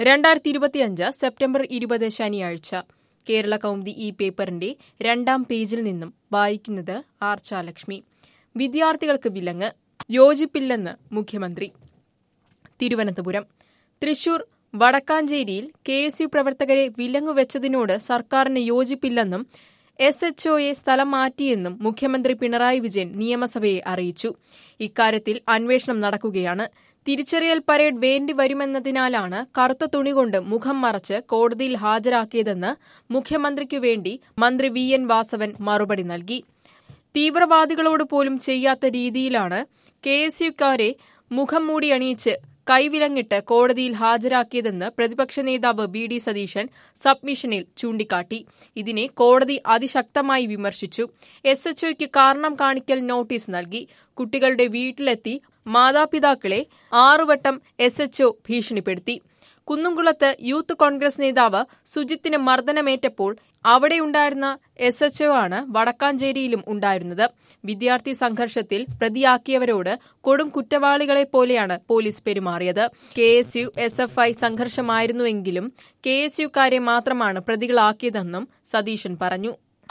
രണ്ടായിരത്തി ഇരുപത്തിയഞ്ച് സെപ്റ്റംബർ ഇരുപത് ശനിയാഴ്ച കേരള കൗമുദി ഈ പേപ്പറിന്റെ രണ്ടാം പേജിൽ നിന്നും വായിക്കുന്നത് ആർച്ചാലക്ഷ്മി വിദ്യാർത്ഥികൾക്ക് വിലങ്ങ് യോജിപ്പില്ലെന്ന് മുഖ്യമന്ത്രി തിരുവനന്തപുരം തൃശൂർ വടക്കാഞ്ചേരിയിൽ കെ എസ് യു പ്രവർത്തകരെ വിലങ്ങുവെച്ചതിനോട് സർക്കാരിന് യോജിപ്പില്ലെന്നും എസ് എച്ച് ഒയെ സ്ഥലം മാറ്റിയെന്നും മുഖ്യമന്ത്രി പിണറായി വിജയൻ നിയമസഭയെ അറിയിച്ചു ഇക്കാര്യത്തിൽ അന്വേഷണം നടക്കുകയാണ് തിരിച്ചറിയൽ പരേഡ് വേണ്ടി വരുമെന്നതിനാലാണ് കറുത്ത തുണികൊണ്ട് മുഖം മറച്ച് കോടതിയിൽ ഹാജരാക്കിയതെന്ന് മുഖ്യമന്ത്രിക്കു വേണ്ടി മന്ത്രി വി എൻ വാസവൻ മറുപടി നൽകി തീവ്രവാദികളോട് പോലും ചെയ്യാത്ത രീതിയിലാണ് കെ എസ് യുക്കാരെ മുഖം മൂടി അണിയിച്ച് കൈവിലങ്ങിട്ട് കോടതിയിൽ ഹാജരാക്കിയതെന്ന് പ്രതിപക്ഷ നേതാവ് വി ഡി സതീശൻ സബ്മിഷനിൽ ചൂണ്ടിക്കാട്ടി ഇതിനെ കോടതി അതിശക്തമായി വിമർശിച്ചു എസ് എച്ച്ഒയ്ക്ക് കാരണം കാണിക്കൽ നോട്ടീസ് നൽകി കുട്ടികളുടെ വീട്ടിലെത്തി മാതാപിതാക്കളെ ആറുവട്ടം എസ് എച്ച്ഒ ഭീഷണിപ്പെടുത്തി കുന്നംകുളത്ത് യൂത്ത് കോൺഗ്രസ് നേതാവ് സുജിത്തിന് മർദ്ദനമേറ്റപ്പോൾ അവിടെയുണ്ടായിരുന്ന എസ് എച്ച് ആണ് വടക്കാഞ്ചേരിയിലും ഉണ്ടായിരുന്നത് വിദ്യാർത്ഥി സംഘർഷത്തിൽ പ്രതിയാക്കിയവരോട് കൊടും കുറ്റവാളികളെ പോലെയാണ് പോലീസ് പെരുമാറിയത് K S U S F I സംഘർഷമായിരുന്നുവെങ്കിലും കെ എസ് യുക്കാരെ മാത്രമാണ് പ്രതികളാക്കിയതെന്നും സതീശൻ പറഞ്ഞു